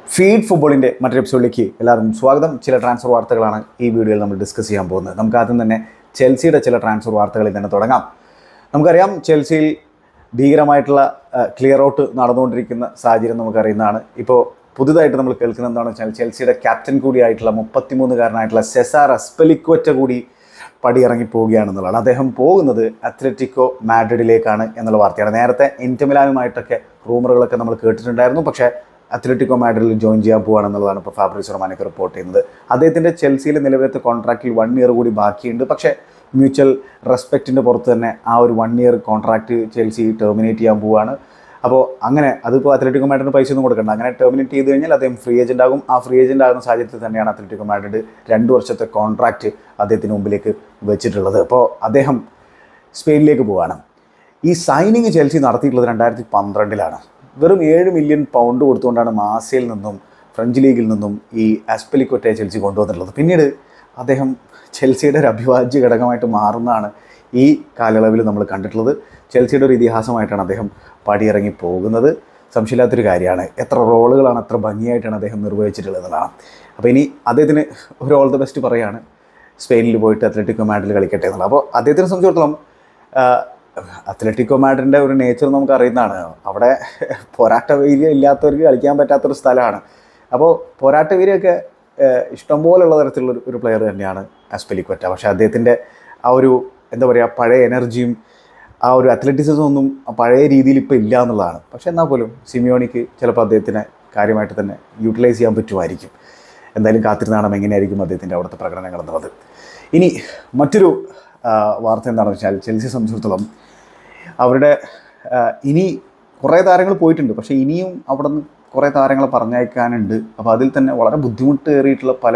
feed ഫുട്ബോളിൻ്റെ മറ്റൊരു എപ്പിസോഡിലേക്ക് എല്ലാവർക്കും സ്വാഗതം ചില ട്രാൻസ്ഫർ വാർത്തകളാണ് ഈ വീഡിയോയിൽ നമ്മൾ ഡിസ്കസ് ചെയ്യാൻ പോകുന്നത് നമുക്ക് ആദ്യം തന്നെ ചെൽസിയുടെ ചില ട്രാൻസ്ഫർ വാർത്തകളിൽ തന്നെ തുടങ്ങാം നമുക്കറിയാം ചെൽസിയിൽ ഭീകരമായിട്ടുള്ള ക്ലിയർ ഔട്ട് നടന്നുകൊണ്ടിരിക്കുന്ന സാഹചര്യം നമുക്കറിയുന്നതാണ് ഇപ്പോൾ പുതുതായിട്ട് നമ്മൾ കേൾക്കുന്നത് എന്താണെന്ന് വെച്ചാൽ ചെൽസിയുടെ ക്യാപ്റ്റൻ കൂടിയായിട്ടുള്ള മുപ്പത്തിമൂന്നുകാരനായിട്ടുള്ള സെസാർ അസ്പെലിക്വറ്റ കൂടി പടിയിറങ്ങി പോവുകയാണെന്നുള്ളതാണ് അദ്ദേഹം പോകുന്നത് അത്ലറ്റിക്കോ മാഡ്രിഡിലേക്കാണ് എന്നുള്ള വാർത്തയാണ് നേരത്തെ ഇൻറ്റമിലാനുമായിട്ടൊക്കെ റൂമറുകളൊക്കെ നമ്മൾ കേട്ടിട്ടുണ്ടായിരുന്നു പക്ഷേ അത്ലറ്റിക്കോ മാഡ്രിഡിൽ ജോയിൻ ചെയ്യാൻ പോവുകയാണെന്നുള്ളതാണ് ഇപ്പോൾ ഫാബ്രിസ് റൊമാനൊക്കെ റിപ്പോർട്ട് ചെയ്യുന്നത് അദ്ദേഹത്തിൻ്റെ ചെൽസിയിൽ നിലവിലത്തെ കോൺട്രാക്റ്റിൽ വൺ ഇയർ കൂടി ബാക്കിയുണ്ട് പക്ഷേ മ്യൂച്വൽ റെസ്പെക്റ്റിൻ്റെ പുറത്ത് തന്നെ ആ ഒരു one year contract Chelsea terminate ചെയ്യാൻ പോവുകയാണ് അപ്പോൾ അങ്ങനെ അതിപ്പോൾ അത്ലറ്റിക്കോ മാഡ്രിഡിന് പൈസ ഒന്നും കൊടുക്കണ്ട അങ്ങനെ ടെർമിനേറ്റ് ചെയ്ത് കഴിഞ്ഞാൽ അദ്ദേഹം ഫ്രീ ഏജൻ്റ് ആകും ആ ഫ്രീ ഏജൻ്റ് ആകുന്ന സാഹചര്യത്തിൽ തന്നെയാണ് അത്ലറ്റിക്കോ മാഡ്രിഡ് രണ്ട് വർഷത്തെ കോൺട്രാക്റ്റ് അദ്ദേഹത്തിന് മുമ്പിലേക്ക് വെച്ചിട്ടുള്ളത് അപ്പോൾ അദ്ദേഹം സ്പെയിനിലേക്ക് പോവുകയാണ് ഈ സൈനിങ് ചെൽസി നടത്തിയിട്ടുള്ളത് രണ്ടായിരത്തി പന്ത്രണ്ടിലാണ് വെറും ഏഴ് മില്യൺ പൗണ്ട് കൊടുത്തുകൊണ്ടാണ് മാസയിൽ നിന്നും ഫ്രഞ്ച് ലീഗിൽ നിന്നും ഈ ആസ്പെലിക്കോറ്റെ ചെൽസി കൊണ്ടുവന്നിട്ടുള്ളത് പിന്നീട് അദ്ദേഹം ചെൽസിയുടെ ഒരു അഭിവാജ്യ ഘടകമായിട്ട് മാറുന്നതാണ് ഈ കാലയളവിൽ നമ്മൾ കണ്ടിട്ടുള്ളത് ചെൽസിയുടെ ഒരു ഇതിഹാസമായിട്ടാണ് അദ്ദേഹം പടിയിറങ്ങി പോകുന്നത് സംശയമില്ലാത്തൊരു കാര്യമാണ് എത്ര റോളുകളാണ് എത്ര ഭംഗിയായിട്ടാണ് അദ്ദേഹം നിർവഹിച്ചിട്ടുള്ളത് എന്നുള്ളതാണ് അപ്പോൾ ഇനി അദ്ദേഹത്തിന് ഒരു ഓൾ ദ ബെസ്റ്റ് പറയുകയാണ് സ്പെയിനിൽ പോയിട്ട് അത്ലറ്റിക്കോ മാഡ്രിൽ കളിക്കട്ടെ എന്നുള്ളത് അപ്പോൾ അദ്ദേഹത്തിനെ സംബന്ധിച്ചിടത്തോളം ആ, അത്ലറ്റിക്കോ മാഡ്രിൻ്റെ ഒരു നേച്ചർ നമുക്ക് അറിയുന്നതാണ് അവിടെ പോരാട്ട വീര്യം ഇല്ലാത്തവർക്ക് കളിക്കാൻ പറ്റാത്തൊരു സ്ഥലമാണ് അപ്പോൾ പോരാട്ട വീര്യമൊക്കെ ഏഹ്, ഇഷ്ടംപോലുള്ള തരത്തിലുള്ള ഒരു- ഒരു പ്ലെയർ തന്നെയാണ് ആസ്പെലിക്വറ്റ പക്ഷേ അദ്ദേഹത്തിൻ്റെ ആ ഒരു എന്താ പറയുക പഴയ എനർജിയും ആ ഒരു അത്ലറ്റിസിസം ഒന്നും ആ പഴയ രീതിയിൽ ഇപ്പോൾ ഇല്ല എന്നുള്ളതാണ് പക്ഷേ എന്നാൽ പോലും സിമിയോണിക്ക് ചിലപ്പോൾ അദ്ദേഹത്തിനെ കാര്യമായിട്ട് തന്നെ യൂട്ടിലൈസ് ചെയ്യാൻ പറ്റുമായിരിക്കും എന്തായാലും കാത്തിരുന്നാണ് എങ്ങനെയായിരിക്കും അദ്ദേഹത്തിൻ്റെ അവിടുത്തെ പ്രകടനങ്ങൾ എന്നുള്ളത് ഇനി മറ്റൊരു ആ, വാർത്ത എന്താണെന്ന് വെച്ചാൽ ചെൽസിയെ സംബന്ധിച്ചിടത്തോളം അവരുടെ ആ, ഇനി കുറേ താരങ്ങൾ പോയിട്ടുണ്ട് പക്ഷേ ഇനിയും അവിടെ നിന്ന് കുറേ താരങ്ങളെ പറഞ്ഞയക്കാനുണ്ട് അപ്പോൾ അതിൽ തന്നെ വളരെ ബുദ്ധിമുട്ടേറിയിട്ടുള്ള പല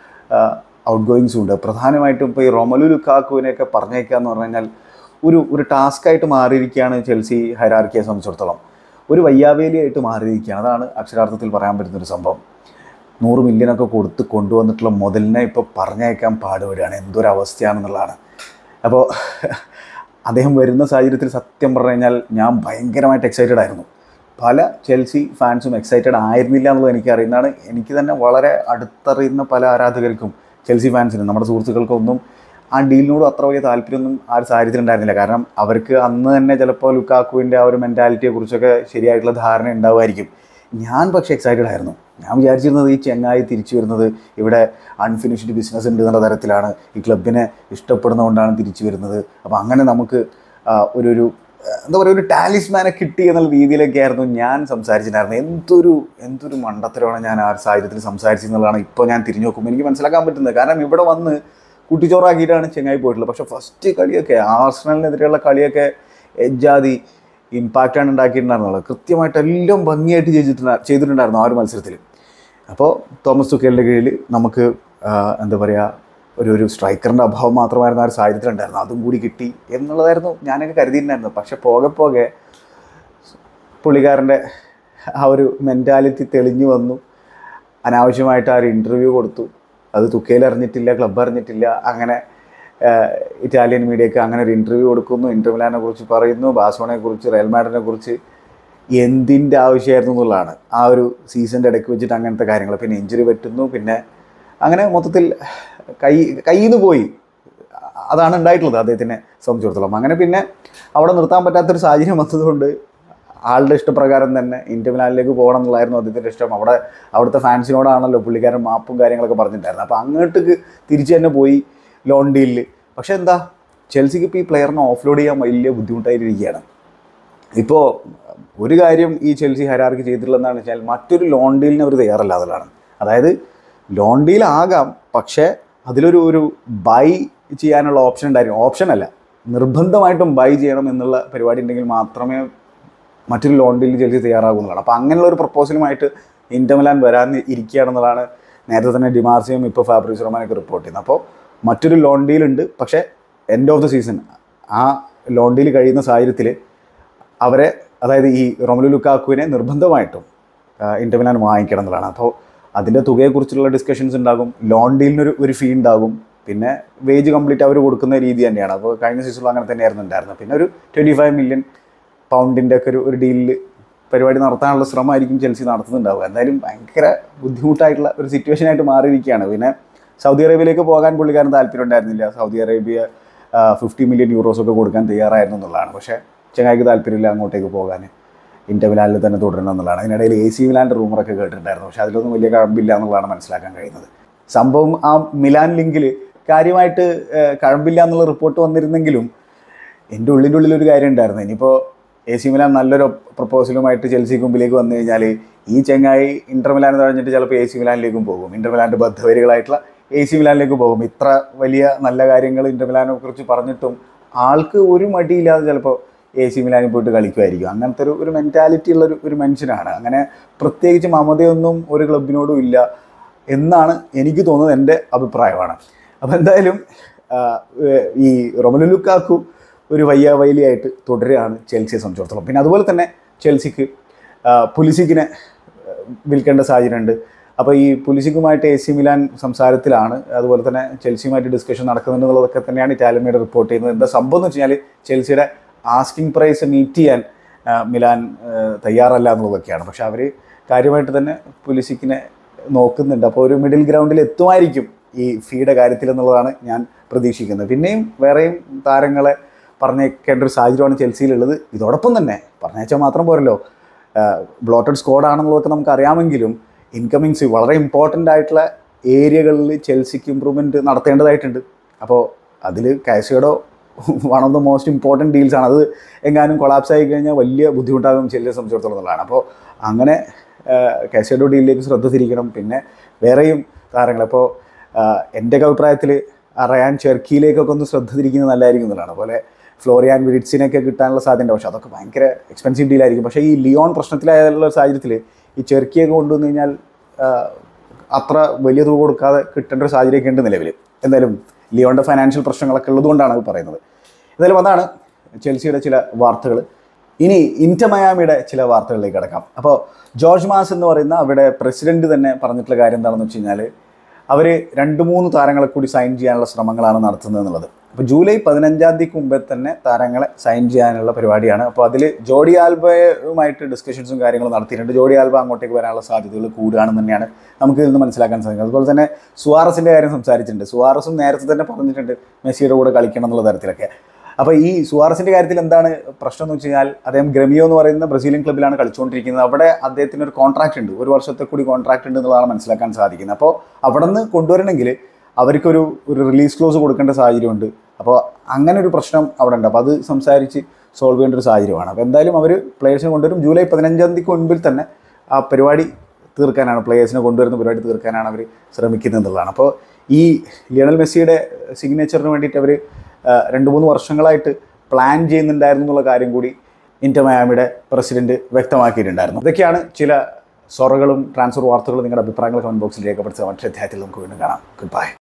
ഔട്ട് ഗോയിങ്സും ഉണ്ട് പ്രധാനമായിട്ടും ഇപ്പോൾ ഈ റൊമലു ലുക്കാക്കുവിനെയൊക്കെ പറഞ്ഞയക്കുക എന്ന് പറഞ്ഞു കഴിഞ്ഞാൽ ഒരു ഒരു ടാസ്ക്കായിട്ട് മാറിയിരിക്കുകയാണ് ചെൽസി ഹൈറാർക്കിയെ സംബന്ധിച്ചിടത്തോളം ഒരു വയ്യാവേലിയായിട്ട് മാറിയിരിക്കുകയാണ് അതാണ് അക്ഷരാർത്ഥത്തിൽ പറയാൻ പറ്റുന്നൊരു സംഭവം നൂറ് മില്യനൊക്കെ കൊടുത്ത് കൊണ്ടുവന്നിട്ടുള്ള മുതലിനെ ഇപ്പോൾ പറഞ്ഞയക്കാൻ പാടുപെടുകയാണ് എന്തൊരു അവസ്ഥയാണെന്നുള്ളതാണ് അപ്പോൾ അദ്ദേഹം വരുന്ന സാഹചര്യത്തിൽ സത്യം പറഞ്ഞു കഴിഞ്ഞാൽ ഞാൻ ഭയങ്കരമായിട്ട് എക്സൈറ്റഡ് ആയിരുന്നു പല ചെൽസി ഫാൻസും എക്സൈറ്റഡ് ആയിരുന്നില്ല എന്നുള്ളത് എനിക്കറിയുന്നതാണ് എനിക്ക് തന്നെ വളരെ അടുത്തറിയുന്ന പല ആരാധകർക്കും ചെൽസി ഫാൻസിനും നമ്മുടെ സുഹൃത്തുക്കൾക്കൊന്നും ആ ഡീലിനോട് അത്ര വലിയ താല്പര്യമൊന്നും ആ ഒരു സാഹചര്യത്തിൽ ഉണ്ടായിരുന്നില്ല കാരണം അവർക്ക് അന്ന് തന്നെ ചിലപ്പോൾ ലുക്കാക്കുവിൻ്റെ ആ ഒരു മെൻറ്റാലിറ്റിയെ കുറിച്ചൊക്കെ ശരിയായിട്ടുള്ള ധാരണ ഉണ്ടാവുമായിരിക്കും ഞാൻ പക്ഷേ എക്സൈറ്റഡ് ആയിരുന്നു ഞാൻ വിചാരിച്ചിരുന്നത് ഈ ചെങ്ങായി തിരിച്ചു വരുന്നത് ഇവിടെ അൺഫിനിഷ്ഡ് ബിസിനസ് ഉണ്ട് എന്നുള്ള തരത്തിലാണ് ഈ ക്ലബിനെ ഇഷ്ടപ്പെടുന്നതുകൊണ്ടാണ് തിരിച്ചു വരുന്നത് അപ്പോൾ അങ്ങനെ നമുക്ക് ആ, ഒരു ഒരു ആ, എന്താ പറയുക ഒരു ടാലിസ്മാനെ കിട്ടി എന്നുള്ള രീതിയിലൊക്കെ ആയിരുന്നു ഞാൻ സംസാരിച്ചിട്ടുണ്ടായിരുന്നത് എന്തൊരു എന്തൊരു മണ്ടത്തരമാണ് ഞാൻ ആ ഒരു സാഹചര്യത്തിൽ സംസാരിച്ചെന്നുള്ളതാണ് ഇപ്പോൾ ഞാൻ തിരിഞ്ഞു നോക്കുമ്പോൾ എനിക്ക് മനസ്സിലാക്കാൻ പറ്റുന്നത് കാരണം ഇവിടെ വന്ന് കുട്ടിച്ചോറാക്കിയിട്ടാണ് ചെങ്ങായി പോയിട്ടുള്ളത് പക്ഷേ ഫസ്റ്റ് കളിയൊക്കെ ആർസണലിനെതിരെയുള്ള കളിയൊക്കെ എജ്ജാതി ഇമ്പാക്റ്റാണ് ഉണ്ടാക്കിയിട്ടുണ്ടായിരുന്നുള്ളത് കൃത്യമായിട്ട് എല്ലാം ഭംഗിയായിട്ട് ചെയ്തിട്ടുണ്ടാ ചെയ്തിട്ടുണ്ടായിരുന്നു ആ ഒരു മത്സരത്തിൽ അപ്പോൾ തോമസ് തുക്കേലിൻ്റെ കീഴിൽ നമുക്ക് ആ, എന്താ പറയുക ഒരു ഒരു സ്ട്രൈക്കറിൻ്റെ അഭാവം മാത്രമായിരുന്നു ആ ഒരു സാഹചര്യത്തിലുണ്ടായിരുന്നു അതും കൂടി കിട്ടി എന്നുള്ളതായിരുന്നു ഞാനൊക്കെ കരുതിയിട്ടുണ്ടായിരുന്നത് പക്ഷേ പോകെ പോകെ പുള്ളിക്കാരൻ്റെ ആ ഒരു മെൻറ്റാലിറ്റി തെളിഞ്ഞു വന്നു അനാവശ്യമായിട്ട് ആ ഒരു ഇൻ്റർവ്യൂ കൊടുത്തു അത് തുക്കയിൽ അറിഞ്ഞിട്ടില്ല ക്ലബ്ബ് അറിഞ്ഞിട്ടില്ല അങ്ങനെ ആഹ്, ഇറ്റാലിയൻ മീഡിയക്ക് അങ്ങനെ ഒരു ഇൻ്റർവ്യൂ കൊടുക്കുന്നു ഇൻ്റർമിലാനെ കുറിച്ച് പറയുന്നു ബാസോണെ കുറിച്ച് റയൽ മാഡ്രിനെ കുറിച്ച് എന്തിൻ്റെ ആവശ്യമായിരുന്നു എന്നുള്ളതാണ് ആ ഒരു സീസണിൻ്റെ ഇടയ്ക്ക് വെച്ചിട്ട് അങ്ങനത്തെ കാര്യങ്ങൾ പിന്നെ ഇഞ്ചുറി പറ്റുന്നു പിന്നെ അങ്ങനെ മൊത്തത്തിൽ കൈ കയ്യിൽ നിന്ന് പോയി അതാണ് ഉണ്ടായിട്ടുള്ളത് അദ്ദേഹത്തിനെ സംബന്ധിച്ചിടത്തോളം അങ്ങനെ പിന്നെ അവിടെ നിർത്താൻ പറ്റാത്തൊരു സാഹചര്യം വന്നതുകൊണ്ട് ആളുടെ ഇഷ്ടപ്രകാരം തന്നെ ഇന്ത്യ മിലാനിലേക്ക് പോകണം എന്നുള്ളായിരുന്നു അദ്ദേഹത്തിൻ്റെ ഇഷ്ടം അവിടെ അവിടുത്തെ ഫാൻസിനോടാണല്ലോ പുള്ളിക്കാരൻ മാപ്പും കാര്യങ്ങളൊക്കെ പറഞ്ഞിട്ടുണ്ടായിരുന്നത് അപ്പോൾ അങ്ങോട്ടേക്ക് തിരിച്ച് തന്നെ പോയി ലോൺ ഡീലിൽ പക്ഷേ എന്താ ചെൽസിക്ക് ഇപ്പോൾ ഈ പ്ലെയറിനെ ഓഫ്ലോഡ് ചെയ്യാൻ വലിയ ബുദ്ധിമുട്ടായിരിക്കുകയാണ് ഇപ്പോൾ ഒരു കാര്യം ഈ ചെൽസി ഹരാർക്ക് ചെയ്തിട്ടുള്ളതെന്ന് വെച്ചാൽ മറ്റൊരു ലോൺ ഡീലിന് അവർ തയ്യാറല്ല അതിലാണ് അതായത് ലോൺ ഡീൽ ആകാം പക്ഷേ അതിലൊരു ഒരു ബൈ ചെയ്യാനുള്ള ഓപ്ഷൻ ഉണ്ടായിരിക്കും ഓപ്ഷൻ അല്ല നിർബന്ധമായിട്ടും ബൈ ചെയ്യണം എന്നുള്ള പരിപാടി ഉണ്ടെങ്കിൽ മാത്രമേ മറ്റൊരു ലോൺ ഡീൽ ചെൽസി തയ്യാറാകുന്നതാണ് അപ്പോൾ അങ്ങനെയുള്ള ഒരു പ്രപ്പോസലുമായിട്ട് ഇൻ്റർമിലാൻ വരാൻ ഇരിക്കുകയാണെന്നുള്ളതാണ് നേരത്തെ തന്നെ ഡിമാർസിയും ഇപ്പോൾ ഫാബ്രിസ് റൊമാനൊക്കെ റിപ്പോർട്ട് ചെയ്യുന്നത് അപ്പോൾ മറ്റൊരു ലോൺ ഡീൽ ഉണ്ട് പക്ഷേ എൻഡ് ഓഫ് ദ സീസൺ ആ ലോൺ ഡീൽ കഴിയുന്ന സാഹചര്യത്തിൽ അവരെ അതായത് ഈ റൊമലു ലുക്കാക്കുവിനെ നിർബന്ധമായിട്ടും ഇൻ്റർമിലാൻ വാങ്ങിക്കണം എന്നുള്ളതാണ് അപ്പോൾ അതിൻ്റെ തുകയെക്കുറിച്ചുള്ള ഡിസ്കഷൻസ് ഉണ്ടാകും ലോൺ ഡീലിനൊരു ഒരു ഫീ ഉണ്ടാകും പിന്നെ വേജ് കംപ്ലീറ്റ് അവർ കൊടുക്കുന്ന രീതി തന്നെയാണ് അപ്പോൾ കഴിഞ്ഞ സീസണിൽ അങ്ങനെ തന്നെയായിരുന്നു ഉണ്ടായിരുന്നത് പിന്നെ ഒരു ട്വൻറ്റി ഫൈവ് മില്യൺ പൗണ്ടിൻ്റെ ഒക്കെ ഒരു ഒരു ഡീലിൽ പരിപാടി നടത്താനുള്ള ശ്രമമായിരിക്കും ചെൽസി നടത്തുന്നുണ്ടാവുക എന്തായാലും ഭയങ്കര ബുദ്ധിമുട്ടായിട്ടുള്ള ഒരു സിറ്റുവേഷൻ ആയിട്ട് മാറിയിരിക്കുകയാണ് പിന്നെ സൗദി അറേബ്യയിലേക്ക് പോകാൻ പുള്ളിക്കാരൻ താല്പര്യം ഉണ്ടായിരുന്നില്ല Saudi Arabia fifty million euros ഒക്കെ കൊടുക്കാൻ തയ്യാറായിരുന്നു എന്നുള്ളതാണ് പക്ഷേ ചങ്ങായിക്ക് താല്പര്യമില്ല അങ്ങോട്ടേക്ക് പോകാൻ ഇന്റർ മിലാനിൽ തന്നെ തുടരണം എന്നുള്ളതാണ് അതിനിടയിൽ എ സി മിലാൻ്റെ റൂമറൊക്കെ കേട്ടിട്ടുണ്ടായിരുന്നു പക്ഷേ അതിലൊന്നും വലിയ കഴമ്പില്ല എന്നുള്ളതാണ് മനസ്സിലാക്കാൻ കഴിയുന്നത് സംഭവം ആ മിലാൻ ലിങ്കിൽ കാര്യമായിട്ട് ഏഹ്, കഴമ്പില്ല എന്നുള്ള റിപ്പോർട്ട് വന്നിരുന്നെങ്കിലും എൻ്റെ ഉള്ളിൻ്റെ ഉള്ളിൽ ഒരു കാര്യം ഉണ്ടായിരുന്നു ഇനിയിപ്പോൾ എ സി മിലാൻ നല്ലൊരു പ്രപ്പോസലുമായിട്ട് ചെൽസിക്ക് മുമ്പിലേക്ക് വന്നു കഴിഞ്ഞാൽ ഈ ചെങ്ങായി ഇന്റർ മിലാൻ കഴിഞ്ഞിട്ട് ചിലപ്പോൾ എ സി മിലാനിലേക്കും പോകും ഇന്റർ മിലാൻ്റെ ബദ്ധവരികളായിട്ടുള്ള എ സി മിലാനിലേക്ക് പോകും ഇത്ര വലിയ നല്ല കാര്യങ്ങൾ ഇന്റർ മിലാനെ കുറിച്ച് പറഞ്ഞിട്ടും ആൾക്ക് ഒരു മടിയില്ലാതെ ചിലപ്പോൾ എ സി മിലാനിൽ പോയിട്ട് കളിക്കുമായിരിക്കും അങ്ങനത്തെ ഒരു ഒരു മെൻറ്റാലിറ്റി ഉള്ള ഒരു ഒരു മനുഷ്യനാണ് അങ്ങനെ പ്രത്യേകിച്ച് മമതയൊന്നും ഒരു ക്ലബിനോടും ഇല്ല എന്നാണ് എനിക്ക് തോന്നുന്നത് എൻ്റെ അഭിപ്രായമാണ് അപ്പോൾ എന്തായാലും ആ, ഏഹ്, ഈ റൊമലു ലുക്കാക്കു ഒരു വയ്യ വൈലിയായിട്ട് തുടരുകയാണ് ചെൽസിയെ സംബന്ധിച്ചിടത്തോളം പിന്നെ അതുപോലെ തന്നെ ചെൽസിക്ക് ആ, പുലിസിക്കിനെ ആ, വിൽക്കേണ്ട സാഹചര്യമുണ്ട് അപ്പോൾ ഈ പുലിസിക്കുമായിട്ട് എ സി മിലാൻ സംസാരത്തിലാണ് അതുപോലെ തന്നെ ചെൽസിയുമായിട്ട് ഡിസ്കഷൻ നടക്കുന്നുണ്ടെന്നുള്ളതൊക്കെ തന്നെയാണ് ഇറ്റാലിയൻ മീഡിയ റിപ്പോർട്ട് ചെയ്യുന്നത് എന്താ സംഭവം എന്ന് വെച്ച് കഴിഞ്ഞാൽ ചെൽസിയുടെ ആസ്കിംഗ് പ്രൈസ് മീറ്റ് ചെയ്യാൻ ആ, മിലാൻ ആ, തയ്യാറല്ല എന്നുള്ളതൊക്കെയാണ് പക്ഷെ അവർ കാര്യമായിട്ട് തന്നെ പുലിസിക്കിനെ നോക്കുന്നുണ്ട് അപ്പോൾ ഒരു മിഡിൽ ഗ്രൗണ്ടിൽ എത്തുമായിരിക്കും ഈ ഫീയുടെ കാര്യത്തിൽ എന്നുള്ളതാണ് ഞാൻ പ്രതീക്ഷിക്കുന്നത് പിന്നെയും വേറെയും താരങ്ങളെ പറഞ്ഞേക്കേണ്ട ഒരു സാഹചര്യമാണ് ചെൽസിയിലുള്ളത് ഇതോടൊപ്പം തന്നെ പറഞ്ഞേച്ചാൽ മാത്രം പോരല്ലോ ബ്ലോട്ടഡ് സ്ക്വാഡ് ആണെന്നുള്ളതൊക്കെ നമുക്ക് അറിയാമെങ്കിലും ഇൻകമിങ്സ് വളരെ ഇമ്പോർട്ടൻ്റ് ആയിട്ടുള്ള ഏരിയകളിൽ ചെൽസിക്ക് ഇമ്പ്രൂവ്മെൻറ്റ് നടത്തേണ്ടതായിട്ടുണ്ട് അപ്പോൾ അതിൽ കാശിയുടെ one of the most important deals ആണ് അത് എങ്ങാനും കൊളാപ്സ് ആയി കഴിഞ്ഞാൽ വലിയ ബുദ്ധിമുട്ടാകും ചെല്ലിയെ സംബന്ധിച്ചിടത്തോളം എന്നുള്ളതാണ് അപ്പോൾ അങ്ങനെ കാശിയുടെ ഡീലിലേക്ക് ശ്രദ്ധ തിരിക്കണം പിന്നെ വേറെയും താരങ്ങൾ അപ്പോൾ എൻ്റെയൊക്കെ അഭിപ്രായത്തിൽ റയാൻ ചെർക്കിയിലേക്കൊക്കെ ഒന്ന് ശ്രദ്ധ തിരിക്കുന്നത് നല്ലതായിരിക്കും എന്നുള്ളതാണ് അതുപോലെ ഫ്ലോറിയാൻ വിഡിറ്റ്സിനെയൊക്കെ കിട്ടാനുള്ള സാധ്യത പക്ഷേ അതൊക്കെ ഭയങ്കര എക്സ്പെൻസീവ് ഡീലായിരിക്കും പക്ഷേ ഈ ലിയോൺ പ്രശ്നത്തിലായുള്ള സാഹചര്യത്തിൽ ഈ ചെറുക്കിയൊക്കെ കൊണ്ടുവന്നു കഴിഞ്ഞാൽ ആ, അത്ര വലിയ തുക കൊടുക്കാതെ കിട്ടേണ്ട ഒരു സാഹചര്യമൊക്കെ ഉണ്ട് നിലവിൽ എന്തായാലും ലിയോണിൻ്റെ ഫൈനാൻഷ്യൽ പ്രശ്നങ്ങളൊക്കെ ഉള്ളതുകൊണ്ടാണ് അത് പറയുന്നത് എന്തായാലും അതാണ് ചെൽസിയുടെ ചില വാർത്തകൾ ഇനി ഇന്റർ മയാമിയുടെ ചില വാർത്തകളിലേക്ക് കിടക്കാം അപ്പോൾ ജോർജ് മാസ് എന്ന് പറയുന്ന അവിടെ പ്രസിഡന്റ് തന്നെ പറഞ്ഞിട്ടുള്ള കാര്യം എന്താണെന്ന് വെച്ച് കഴിഞ്ഞാൽ അവർ രണ്ട് മൂന്ന് താരങ്ങളെ കൂടി സൈൻ ചെയ്യാനുള്ള ശ്രമങ്ങളാണ് നടത്തുന്നത് എന്നുള്ളത് അപ്പോൾ ജൂലൈ പതിനഞ്ചാം തീയതിക്ക് മുമ്പേ തന്നെ താരങ്ങളെ സൈൻ ചെയ്യാനുള്ള പരിപാടിയാണ് അപ്പോൾ അതിൽ ജോഡി ആൽബയുമായിട്ട് ഡിസ്കഷൻസും കാര്യങ്ങളും നടത്തിയിട്ടുണ്ട് ജോഡി ആൽബ അങ്ങോട്ടേക്ക് വരാനുള്ള സാധ്യതകൾ കൂടുകയാണെന്ന് തന്നെയാണ് നമുക്ക് ഇതിൽ നിന്ന് മനസ്സിലാക്കാൻ സാധിക്കും അതുപോലെ തന്നെ സുവാറസിൻ്റെ കാര്യം സംസാരിച്ചിട്ടുണ്ട് സുവാറസും നേരത്തെ തന്നെ പറഞ്ഞിട്ടുണ്ട് മെസ്സിയുടെ കൂടെ കളിക്കണം എന്നുള്ള തരത്തിലൊക്കെ അപ്പോൾ ഈ സുവാറസിൻ്റെ കാര്യത്തിൽ എന്താണ് പ്രശ്നം എന്ന് വെച്ച് കഴിഞ്ഞാൽ അദ്ദേഹം ഗ്രമിയോ എന്ന് പറയുന്ന ബ്രസീലിയൻ ക്ലബ്ബിലാണ് കളിച്ചുകൊണ്ടിരിക്കുന്നത് അവിടെ അദ്ദേഹത്തിന് ഒരു കോൺട്രാക്റ്റ് ഉണ്ട് ഒരു വർഷത്തെ കൂടി കോൺട്രാക്റ്റ് ഉണ്ട് എന്നുള്ളതാണ് മനസ്സിലാക്കാൻ സാധിക്കുന്നത് അപ്പോൾ അവിടെ നിന്ന് കൊണ്ടുവരണമെങ്കിൽ അവർക്കൊരു ഒരു റിലീസ് ക്ലോസ് കൊടുക്കേണ്ട സാഹചര്യമുണ്ട് അപ്പോൾ അങ്ങനെ ഒരു പ്രശ്നം അവിടെ ഉണ്ട് അപ്പോൾ അത് സംസാരിച്ച് സോൾവ് ചെയ്യേണ്ട ഒരു സാഹചര്യമാണ് അപ്പോൾ എന്തായാലും അവർ പ്ലേയേഴ്സിനെ കൊണ്ടുവരും ജൂലൈ പതിനഞ്ചാം തീയതിക്ക് മുൻപിൽ തന്നെ ആ പരിപാടി തീർക്കാനാണ് പ്ലേയേഴ്സിനെ കൊണ്ടുവരുന്ന പരിപാടി തീർക്കാനാണ് അവർ ശ്രമിക്കുന്നത് എന്നുള്ളതാണ് അപ്പോൾ ഈ ലിയണൽ മെസ്സിയുടെ സിഗ്നേച്ചറിന് വേണ്ടിയിട്ട് അവർ രണ്ട് മൂന്ന് വർഷങ്ങളായിട്ട് പ്ലാൻ ചെയ്യുന്നുണ്ടായിരുന്നു എന്നുള്ള കാര്യം കൂടി ഇന്റർ മയാമിയുടെ പ്രസിഡന്റ് വ്യക്തമാക്കിയിട്ടുണ്ടായിരുന്നു ഇതൊക്കെയാണ് ചില സൊറകളും ട്രാൻസ്ഫർ വാർത്തകളും നിങ്ങളുടെ അഭിപ്രായങ്ങൾ കമന്റ് ബോക്സിൽ രേഖപ്പെടുത്തുക മറ്റൊരു അധ്യായത്തിൽ നമുക്ക് വീണ്ടും കാണാം ഗുഡ് ബൈ